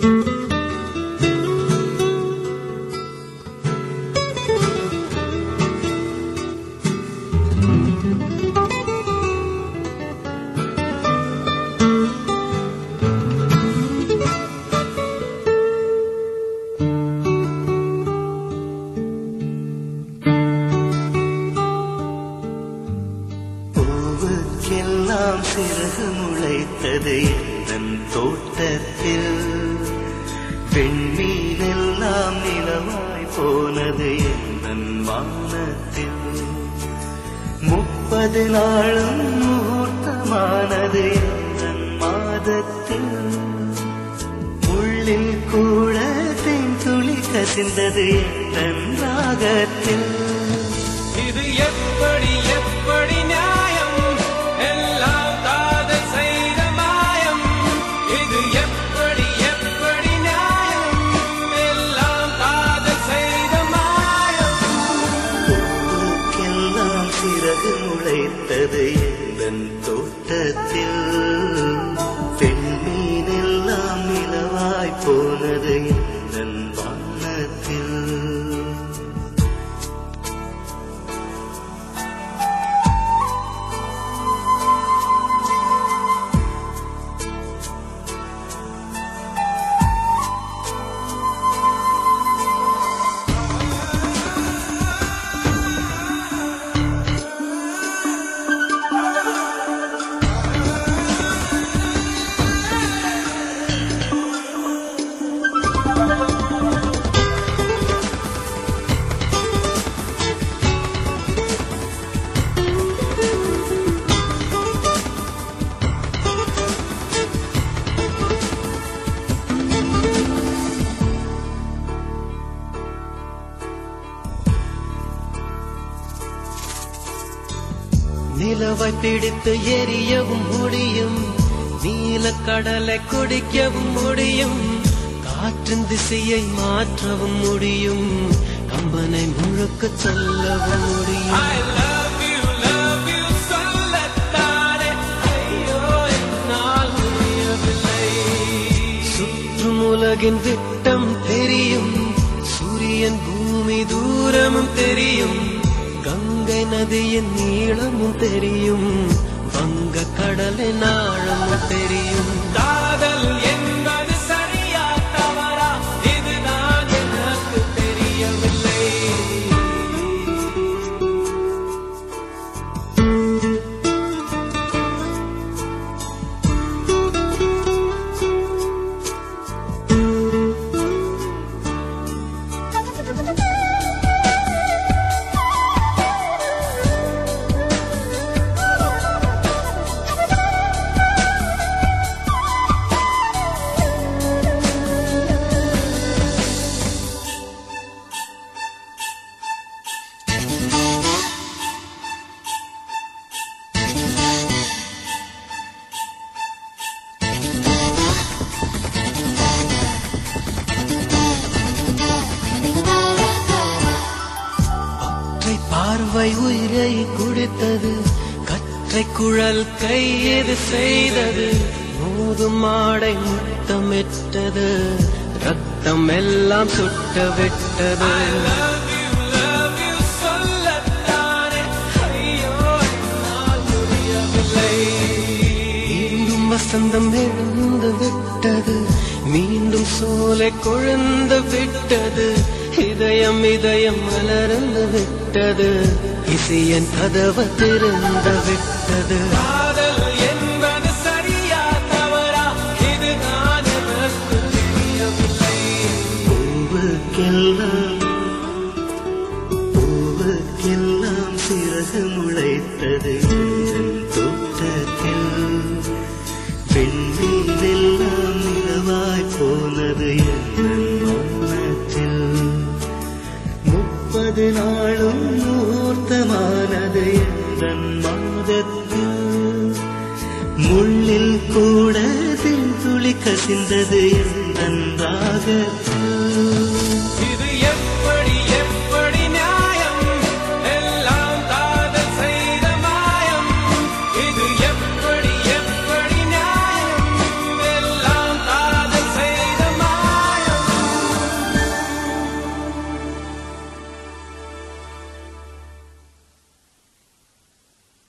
பூவுக்கெல்லாம் சிறகு முளைத்தது எந்தன் தோட்டத்தில் பெண்மீனெல்லாம் நிலவாய் போனது எந்தன் வானத்தில் முப்பது நாளும் முகூர்த்தமானது எந்தன் மாதத்தில் உள்ளில் கூட தென் துளி கசிந்தது எந்தன் ராகத்தில் இது எப்படி எப்படி நியாயம் எல்லாம் காதல் செய்த மாயம் இது எப்படி எப்படி நியாயம் எல்லாம் காதல் செய்த மாயம் பூவுக்கெல்லாம் சிறகு முளைத்தது எந்தன் தோட்டத்தில் பெண்மீனெல்லாம் நிலவாய் போனது எந்தன் வானத்தில் நிலவை பிடித்து எரியவும் முடியும் நீலக்கடலை குடிக்கவும் முடியும் காற்றின் திசையை மாற்றவும் முடியும் கம்பனை முழுக்க சொல்லவும் முடியும் I love you love you சொல்லத்தானே ஐயோ என்னால் முடியவில்லை சுற்றும் உலகின் விட்டம் தெரியும் சூரியன் பூமி தூரமும் தெரியும் கங்கை நதியின் நீளமும் தெரியும் வங்க கடலின் ஆழமும் தெரியும் காதல் என்பது சரியா தவறா இது நான் எனக்கு தெரியவில்லை ஒற்றை பார்வை உயிரை குடித்தது கற்றை குழல் கையெது செய்தது மோதும் மாடை முத்தமிட்டது ரத்தம் எல்லாம் சுட்ட விட்டது love you love you சொல்லத்தானே ஐயோ என்னால் முடியவில்லை மீண்டும் வசந்தம் எழுந்து விட்டது மீண்டும் சோலை கொழுந்து விட்டது இதயம் இதயம் மலர்ந்து விட்டது இசையன் கதவு திறந்து விட்டது காதல் என்பது சரியா தவறா இது நான் எனக்கு தெரியவில்லை பூவுக்கெல்லாம் பூவுக்கெல்லாம் சிறகு முளைத்தது எந்தன் தோட்டத்தில் பெண்மீனெல்லாம் நிலவாய் போனது எந்தன் வானத்தில் முப்பது நாளும் முகூர்த்தமானது எந்தன் மாதத்தில் முள்ளில் கூட தென் துளி கசிந்தது எந்தன் ராகத்தில்